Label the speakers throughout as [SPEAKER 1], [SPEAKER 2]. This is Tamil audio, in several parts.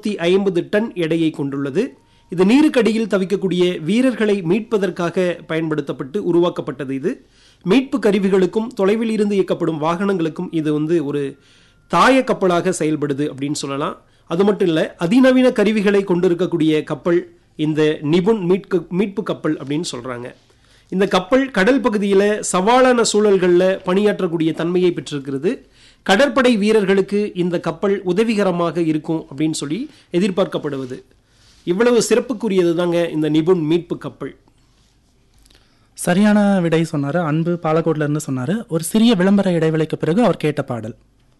[SPEAKER 1] நூற்றி ஐம்பது டன் எடையை கொண்டுள்ளது இது நீருக்கடியில் தவிக்கக்கூடிய வீரர்களை மீட்பதற்காக பயன்படுத்தப்பட்டு உருவாக்கப்பட்டது இது மீட்பு கருவிகளுக்கும் தொலைவில் இருந்து இயக்கப்படும் வாகனங்களுக்கும் இது வந்து ஒரு தாய கப்பலாக செயல்படுது அப்படின்னு சொல்லலாம் அது மட்டும் இல்லை அதிநவீன கருவிகளை கொண்டிருக்கக்கூடிய கப்பல் இந்த நிபுண் மீட்கு மீட்பு கப்பல் அப்படின்னு சொல்றாங்க இந்த கப்பல் கடல் பகுதியில் சவாலான சூழல்களில் பணியாற்றக்கூடிய தன்மையை பெற்றிருக்கிறது கடற்படை வீரர்களுக்கு இந்த கப்பல் உதவிகரமாக இருக்கும் அப்படின்னு சொல்லி எதிர்பார்க்கப்படுவது இவ்வளவு சிறப்புக்குரியது தாங்க இந்த நிபுண் மீட்பு கப்பல்
[SPEAKER 2] சரியான விடை சொன்னாரு அன்பு பாலக்கோட்ல இருந்து சொன்னாரு ஒரு சிறிய விளம்பர இடைவேளைக்கு பிறகு அவர் கேட்ட பாடல்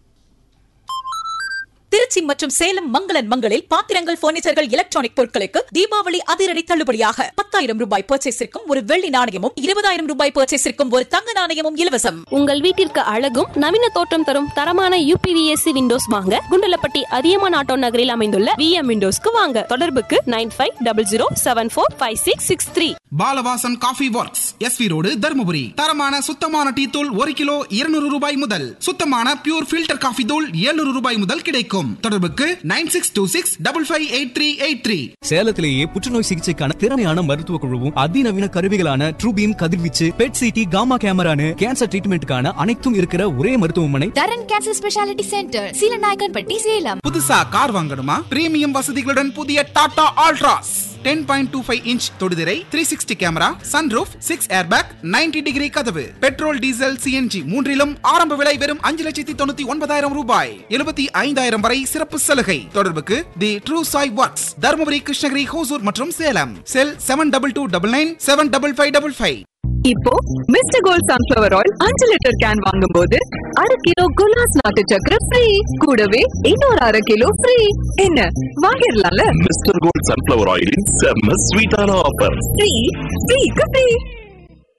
[SPEAKER 3] திருச்சி மற்றும் சேலம் மங்களன் மங்களில் பாத்திரங்கள் பர்னிச்சர்கள் எலக்ட்ரானிக் பொருட்களுக்கு தீபாவளி அதிரடி தள்ளுபடியாக பத்தாயிரம் ரூபாய் பர்ச்சேஸிற்கும் ஒரு வெள்ளி நாணயமும் இருபதாயிரம் ரூபாய் பர்ச்சேஸிற்கும் ஒரு தங்க நாணயமும் இலவசம்
[SPEAKER 4] உங்கள் வீட்டிற்கு அழகும் நவீன தோற்றம் தரும் தரமான யூபிவிஎஸ்சி விண்டோஸ் வாங்க குண்டலப்பட்டி அதியமான் ஆட்டோ நகரில் அமைந்துள்ள விஎம் விண்டோஸ்க்கு வாங்க தொடர்புக்கு nine five double zero seven four five six six three
[SPEAKER 5] Balavasan coffee works SV road Dharmapuri தரமான சுத்தமான டீ தூள் ஒரு கிலோ இருநூறு ரூபாய் முதல் சுத்தமான பியூர் ஃபில்டர் காஃபி தூள் 700 ரூபாய் முதல் கிடைக்கும் தொடர்புக்கு nine six two six double five eight three eight three
[SPEAKER 6] சேலத்திலேயே புற்றுநோய் சிகிச்சைக்கான திறமையான மருத்துவ குழுவும் அதிநவீன கருவிகளான ட்ரூபீம் கதிர்வீச்சு பெட் சிடி காமா கேமரானு கேன்சர் ட்ரீட்மெண்ட்டுக்கான அனைத்தும் இருக்கிற ஒரே மருத்துவமனை
[SPEAKER 7] Dharan cancer speciality centre Seelanaickenpatti Salem
[SPEAKER 5] புதுசா கார் வாங்கணுமா பிரீமியம் வசதிகளுடன் புதிய Tata Altroz ten point two five inch தொடுதிரை three sixty camera sunroof six airbag 90 degree கதவு பெட்ரோல் டீசல் சிஎன்ஜி மூன்றிலும் ஆரம்ப விலை வெறும் அஞ்சு லட்சத்தி தொண்ணூத்தி ஒன்பதாயிரம் ரூபாய் எழுபத்தி ஐந்தாயிரம் வரை சிறப்பு சலுகை தொடர்புக்கு the true Sai works Dharmapuri Krishnagiri Hosur மற்றும் Salem cell seven double two double nine seven double five double five
[SPEAKER 8] இப்போ மிஸ்டர் கோல்ட் சன்ஃபிளவர் ஆயில் அஞ்சு லிட்டர் கேன் வாங்கும்போது அரை கிலோ குலாஸ் நாட்டு சக்கரை ஃப்ரீ கூடவே இன்னொரு அரை கிலோ ஃப்ரீ என்ன வாங்கிடலாம்ல
[SPEAKER 9] மிஸ்டர் கோல்ட் சன்ஃபிளவர் ஆயிலின் செம்ம ஸ்வீட்டான ஆஃபர்
[SPEAKER 8] ஃப்ரீ ஃப்ரீக்கு ஃப்ரீ